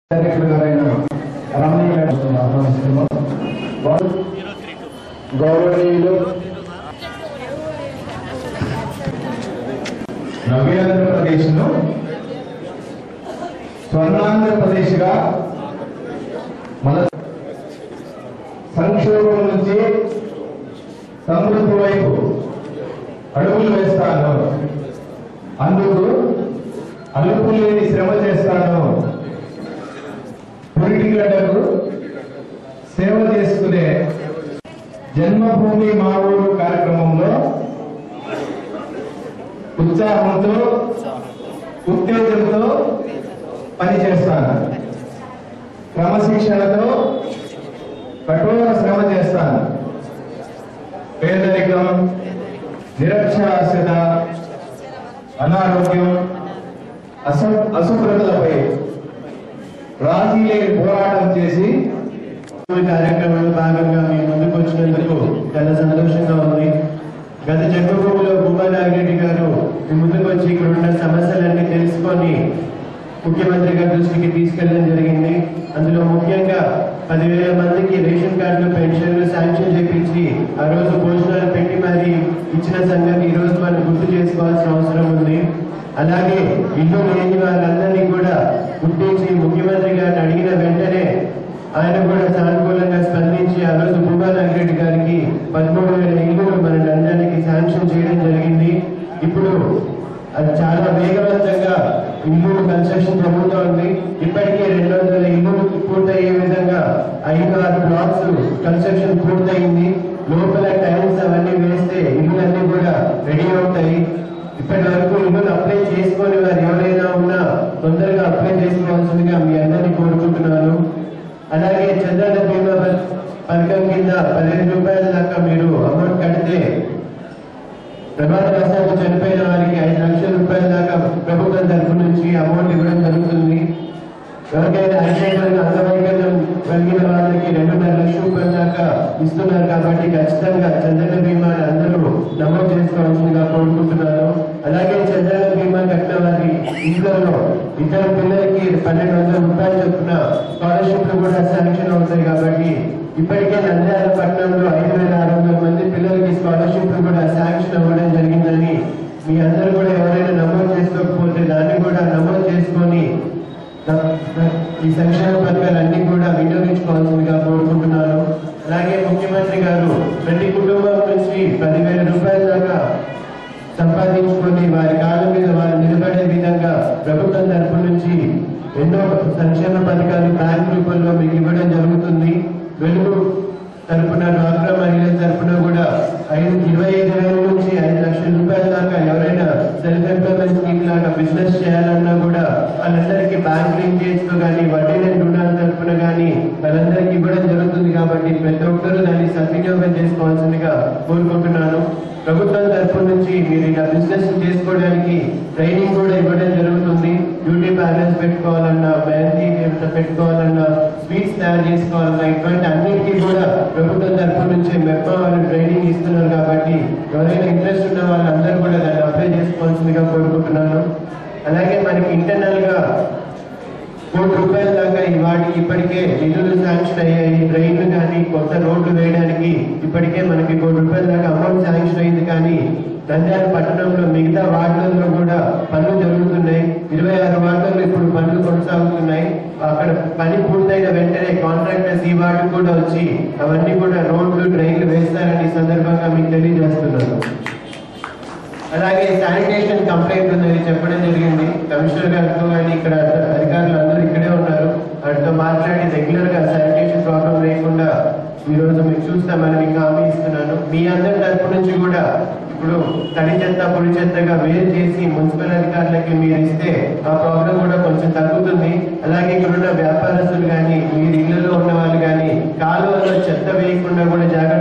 director గారైన రమణయ్య గారిని ఆహ్వానిస్తున్నాం వారు గౌరవనీయులు నవ్యాంధ్రప్రదేశ్ను స్వర్ణాంధ్రప్రదేశ్గా మన సంక్షోభం నుంచి సమృద్ధి వైపు అడుగులు వేస్తాను అందుకు అలుపు లేని శ్రమ చేస్తాను పురిటిగడ్డకు సేవ చేసుకునే జన్మభూమి మా ఊరు కార్యక్రమంలో ఉత్సాహంతో ఉత్తేజంతో పనిచేస్తాను క్రమశిక్షణతో కఠోర శ్రమ చేస్తాను పేదరికం నిరక్షరాస్యత అనారోగ్యం అస అశుభ్రతలపై రాజీ లేని పోరాటం చేసి ఈ కార్యక్రమంలో భాగంగా మీ ముందుకు వచ్చినందుకు చాలా సంతోషంగా ఉంది గత జన్మభూమిలో భూమా నాగిరెడ్డి గారు మీ ముందుకు వచ్చి ఇక్కడ ఉన్న సమస్యలన్నీ తెలుసుకొని ముఖ్యమంత్రి గారి దృష్టికి తీసుకెళ్ళడం జరిగింది అందులో ముఖ్యంగా పదివేల మందికి రేషన్ కార్డులు పెన్షన్లు శాంక్షన్ చేపించి ఆ రోజు భోజనాలు పెట్టి మరి ఇచ్చిన సంగతి ఈ రోజు మనం గుర్తు చేసుకోవాల్సిన అవసరం ఉంది అలాగే ఇల్లు లేని వాళ్ళందరినీ కూడా గుర్తించి ముఖ్యమంత్రి గారిని అడిగిన వెంటనే ఆయన కూడా సానుకూలంగా స్పందించి ఆ రోజు భూమా నాగిరెడ్డి గారికి పదమూడు వేల ఇల్లులు మన నంద్యానికి శాంక్షన్ చేయడం జరిగింది ఇప్పుడు అది చాలా వేగవంతంగా ఇల్లు కన్స్ట్రక్షన్ జరుగుతోంది ఇప్పటికే రెండు వందల ఇల్లులు పూర్తయ్యే విధంగా ఐదు ఆరు బ్లాక్స్ కన్స్ట్రక్షన్ పూర్తయింది లోపల టైల్స్ అవన్నీ వేస్తే ఇల్లులన్నీ కూడా రెడీ అవుతాయి ఇప్పటి వరకు ఇల్లులు అప్లై చేసుకొని వారు ఎవరైనా ఉన్నా తొందరగా అప్లై చేసుకోవాల్సిందిగా మీ అందరినీ కోరుకుంటున్నాను అలాగే చంద్రన్న బీమా పథ- పథకం కింద పదిహేను రూపాయల దాకా మీరు అమౌంట్ కడితే ప్రమాదవశాత్తు చనిపోయిన వారికి ఐదు లక్షల రూపాయల దాకా ప్రభుత్వం తరఫు నుంచి అమౌంట్ ఇవ్వడం జరుగుతుంది ఎవరికైనా ఐశ్వర్యం అంగవైకల్యం కలిగిన వాళ్ళకి రెండున్నర లక్షల రూపాయల దాకా ఇస్తున్నారు కాబట్టి ఖచ్చితంగా చంద్రన బీమాని అందరూ నమోదు చేసుకోవాల్సిందిగా కోరుకుంటున్నాను అలాగే చంద్రన బీమా కట్టిన వారి ఇంట్లో ఇతర పిల్లలకి పన్నెండు వందల రూపాయలు చొప్పున స్కాలర్షిప్లు కూడా శాంక్షన్ అవుతాయి కాబట్టి ఇప్పటికే నంద్యాల పట్టణంలో ఐదు వేల ఆరు వందల మంది పిల్లలకి స్కాలర్షిప్లు కూడా శాంక్షన్ అవ్వడం జరిగిందని మీ అందరూ కూడా ఎవరైనా నమోదు చేసుకోకపోతే దాన్ని కూడా నమోదు చేసుకొని త- త- ఈ సంక్షేమ పథకాలన్నీ కూడా వినియోగించుకోవాల్సిందిగా కోరుకుంటున్నాను అలాగే ముఖ్యమంత్రి గారు ప్రతి కుటుంబం నుంచి పదివేల రూపాయల దాకా సంపాదించుకొని వారి కాళ్ళ మీద వారు నిలబడే విధంగా ప్రభుత్వం తరపు నుంచి ఎన్నో సంక్షేమ పథకాలు బ్యాంక్ రూపంలో మీకు ఇవ్వడం జరుగుతుంది వెలుగు తరపున డ్వాక్రా మహిళల తరపున కూడా ఐదు ఇరవై ఐదు వేల నుంచి ఐదు లక్షల రూపాయల దాకా ఎవరైనా సెల్ఫ్ ఎంప్లాయ్మెంట్ స్కీమ్ లాగా బిజినెస్ చేయాలన్నా కూడా వాళ్ళందరికీ బ్యాంక్ లింకేజ్ తో కానీ వడ్డీ లేని రుణాల తరపున కానీ వాళ్ళందరికీ ఇవ్వడం జరుగుతుంది కాబట్టి ప్రతి ఒక్కరూ దాన్ని సద్వినియోగం చేసుకోవాల్సిందిగా కోరుకుంటున్నాను ప్రభుత్వం తరపు నుంచి మీరు ఇలా బిజినెస్ చేసుకోవడానికి ట్రైనింగ్ కూడా ఇవ్వడం జరుగుతుంది బ్యూటీ పార్లర్స్ పెట్టుకోవాలన్నా మెహందీ ఏమైనా పెట్టుకోవాలన్నా స్వీట్స్ తయారు చేసుకోవాలన్నా ఇటువంటి అన్నిటికీ కూడా ప్రభుత్వం తరపు నుంచి మెప్ప వాళ్ళు ట్రైనింగ్ ఇస్తున్నారు కాబట్టి ఎవరైనా ఇంట్రెస్ట్ ఉన్న వాళ్ళందరూ కూడా దాన్ని అప్లై చేసుకోవాల్సిందిగా కోరుకుంటున్నాను అలాగే మనకి ఇంటర్నల్ గా కోటి రూపాయల దాకా ఈ వాటికి ఇప్పటికే నిధులు శాంక్షన్ అయ్యాయి ట్రైన్లు కానీ కొత్త రోడ్లు వేయడానికి ఇప్పటికే మనకి కోటి రూపాయల దాకా అమౌంట్ శాంక్షన్ అయింది కానీ నంద్యాల పట్టణంలో మిగతా వార్డులలో కూడా పనులు జరుగుతున్నాయి ఇరవై ఆరు వార్డులలో ఇప్పుడు పనులు కొనసాగుతున్నాయి అక్కడ పని పూర్తయిన వెంటనే కాంట్రాక్టర్స్ ఈ వార్డు కూడా వచ్చి అవన్నీ కూడా రోడ్లు ట్రైన్లు వేస్తారని ఈ సందర్భంగా మీకు తెలియజేస్తున్నాను అలాగే శానిటేషన్ కంప్లైంట్ ఉందని చెప్పడం జరిగింది కమిషనర్ గారితో కానీ ఇక్కడ అధికారులు అందరూ ఇక్కడే ఉన్నారు వాటితో మాట్లాడి రెగ్యులర్ గా శానిటేషన్ ప్రాబ్లం లేకుండా ఈ రోజు మీకు చూస్తామని మీకు హామీ ఇస్తున్నాను మీ అందరి తరపు నుంచి కూడా ఇప్పుడు తడి చెత్త పొడి చెత్తగా వేరు చేసి మున్సిపల్ అధికారులకి మీరు ఇస్తే ఆ ప్రాబ్లం కూడా కొంచెం తగ్గుతుంది అలాగే ఇక్కడ ఉన్న వ్యాపారస్తులు కానీ మీరు ఇళ్లలో ఉన్న వాళ్ళు కానీ కాలువలో చెత్త వేయకుండా కూడా జాగ్రత్త